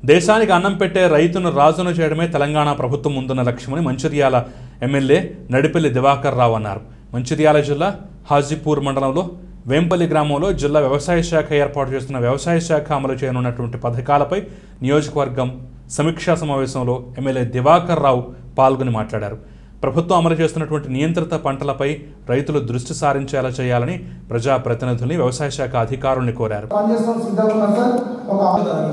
దేశానికి అన్నం పెట్టే రైతును రాజును చేయడమే తెలంగాణ ప్రభుత్వం ముందున్న లక్ష్యమని మంచిర్యాల ఎమ్మెల్యే నడిపల్లి దివాకర్ రావు అన్నారు మంచిర్యాల జిల్లా హాజీపూర్ మండలంలో వేంపల్లి గ్రామంలో జిల్లా వ్యవసాయ శాఖ ఏర్పాటు చేస్తున్న వ్యవసాయ శాఖ అమలు చేయనున్నటువంటి పథకాలపై నియోజకవర్గం సమీక్షా సమావేశంలో ఎమ్మెల్యే దివాకర్ రావు పాల్గొని మాట్లాడారు ప్రభుత్వం అమలు చేస్తున్నటువంటి నియంత్రిత పంటలపై రైతులు దృష్టి సారించేలా చేయాలని ప్రజాప్రతినిధుల్ని వ్యవసాయ శాఖ అధికారుల్ని కోరారు పనిచేస్తాం సిద్ధంగా ఉన్నాం సార్ ఒక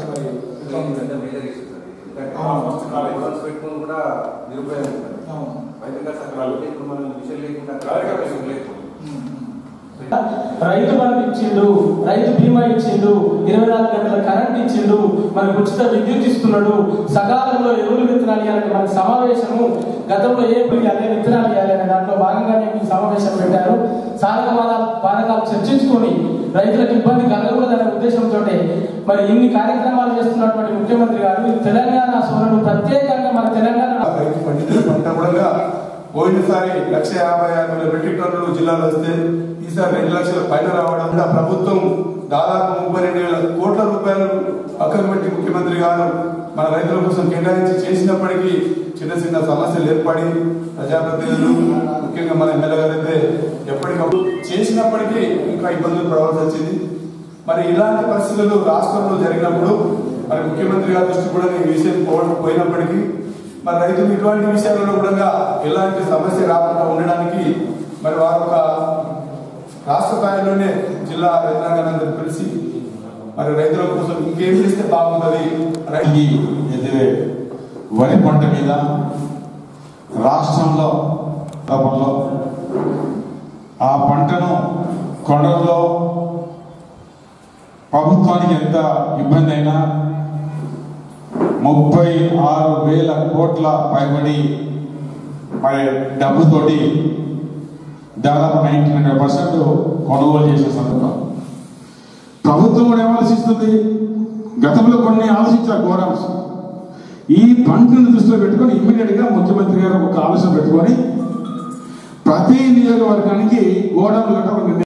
పెట్టుకుని కూడా నిరుపయోగం రైతుగా సకాలం ఇప్పుడు మనం విషయం లేకుండా రైతు బంధు ఇచ్చిండు రైతు బీమా ఇచ్చిండు ఇరవై నాలుగు గంటల కరెంట్ ఇచ్చిండు మనకు ఉచిత విద్యుత్ ఇస్తున్నాడు సకాలంలో ఎరువులు విత్తనాలు ఇవ్వాలని మన సమావేశము గతంలో ఏ పులి అదే విత్తనాలు ఇవ్వాలి అనే దాంట్లో భాగంగానే ఈ సమావేశం పెట్టారు సాధక బాధకాలు చర్చించుకొని రైతులకు ఇబ్బంది కలగకూడదనే ఉద్దేశంతో మరి ఇన్ని కార్యక్రమాలు చేస్తున్నటువంటి ముఖ్యమంత్రి గారు ఈ తెలంగాణ సోదరుడు ప్రత్యేకంగా మన తెలంగాణ రైతు పండించిన పంట కూడా పోయినసారి లక్ష యాభై ఆరు వేల మెట్రిక్ టన్నులు జిల్లాలో వస్తే ఈసారి రెండు లక్షల పైన రావడం కూడా ప్రభుత్వం దాదాపు ముప్పై రెండు వేల కోట్ల రూపాయలు పక్కన పెట్టి ముఖ్యమంత్రి గారు మన రైతుల కోసం కేటాయించి చేసినప్పటికీ చిన్న చిన్న సమస్యలు ఏర్పడి ప్రజాప్రతినిధులు ముఖ్యంగా మన ఎమ్మెల్యే గారు అయితే ఎప్పటికప్పుడు చేసినప్పటికీ ఇంకా ఇబ్బందులు పడవలసి వచ్చింది మరి ఇలాంటి పరిస్థితులు రాష్ట్రంలో జరిగినప్పుడు మరి ముఖ్యమంత్రి గారి దృష్టి కూడా ఈ విషయం పోవడం పోయినప్పటికీ మరి రైతులు ఇటువంటి విషయాలలో కూడా ఎలాంటి సమస్య రాకుండా ఉండడానికి మరి వారు ఒక రాష్ట్ర స్థాయిలోనే జిల్లా రైతాంగాన్ని పిలిచి మరి రైతుల కోసం ఇంకేం చేస్తే బాగుంటది రై- ఈ ఎదిరే వరి పంట మీద రాష్ట్రంలో గతంలో ఆ పంటను కొనడంలో ప్రభుత్వానికి ఎంత ఇబ్బంది అయినా ముప్పై ఆరు వేల కోట్ల పైబడి మరి డబ్బుతోటి దాదాపు నైన్టీ నైన్ పర్సెంట్ కొనుగోలు చేసే సందర్భం ప్రభుత్వం కూడా ఏం ఆలోచిస్తుంది గతంలో కొన్ని ఆలోచించారు గోడౌన్స్ ఈ పంటను దృష్టిలో పెట్టుకొని ఇమ్మీడియట్ గా ముఖ్యమంత్రి గారు ఒక ఆలోచన పెట్టుకొని ప్రతి నియోజకవర్గానికి గోడౌన్లు కట్టడం